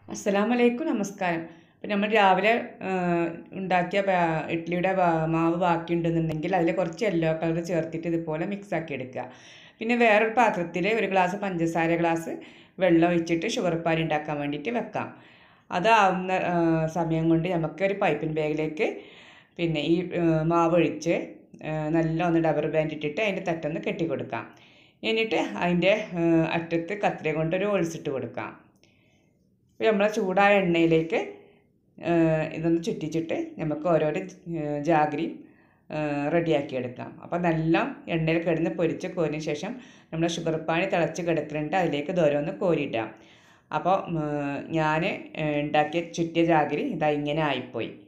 അസ്സലാമു അലൈക്കും നമസ്കാരം അപ്പം നമ്മൾ രാവിലെ ആ, ഉണ്ടാക്കിയ ബാ- ഇഡ്ഡലിയുടെ ബാ- മാവ് ബാക്കിയുണ്ടെന്നുണ്ടെങ്കിൽ അതിൽ കുറച്ച് യെല്ലോ കളർ ചേർത്തിട്ട് ഇതുപോലെ മിക്സ് ആക്കി എടുക്കുക പിന്നെ വേറൊരു പാത്രത്തിൽ ഒരു ഗ്ലാസ് പഞ്ചസാര ഗ്ലാസ് വെള്ളം ഒഴിച്ചിട്ട് ഷുഗർ പാനി ഉണ്ടാക്കാൻ വേണ്ടിയിട്ട് വെക്കാം അതാവുന്ന ആ, സമയം കൊണ്ട് നമുക്ക് ഒരു പൈപ്പിൻ ബാഗിലേക്ക് പിന്നെ ഈ ആ, മാവ് ഒഴിച്ച് ആ, നല്ല ഒന്ന് ഡബർ ബാൻഡ് ഇട്ടിട്ട് അതിൻ്റെ തട്ടൊന്ന് കെട്ടി കൊടുക്കാം എന്നിട്ട് അതിൻ്റെ ആ, അറ്റത്ത് കത്തിരി കൊണ്ട് ഒരു ഒളിച്ചിട്ട് കൊടുക്കാം അപ്പോൾ നമ്മൾ ചൂടായ എണ്ണയിലേക്ക് ആ, ഇതൊന്ന് ചുറ്റിച്ചിട്ട് നമുക്ക് ഓരോരോ ആ, ജാഗരി റെഡിയാക്കി എടുക്കാം അപ്പോൾ നല്ല എണ്ണയിൽ കിടന്ന് പൊരിച്ച് കോരിന് ശേഷം നമ്മൾ ഷുഗർ പാനി തിളച്ച് കിടക്കുന്നുണ്ട് അതിലേക്ക് ഇത് ഓരോന്ന് കോരിയിടാം അപ്പോൾ ഞാൻ ഉണ്ടാക്കിയ ചുറ്റിയ ജാഗരി ഇതാ ഇങ്ങനെ ആയിപ്പോയി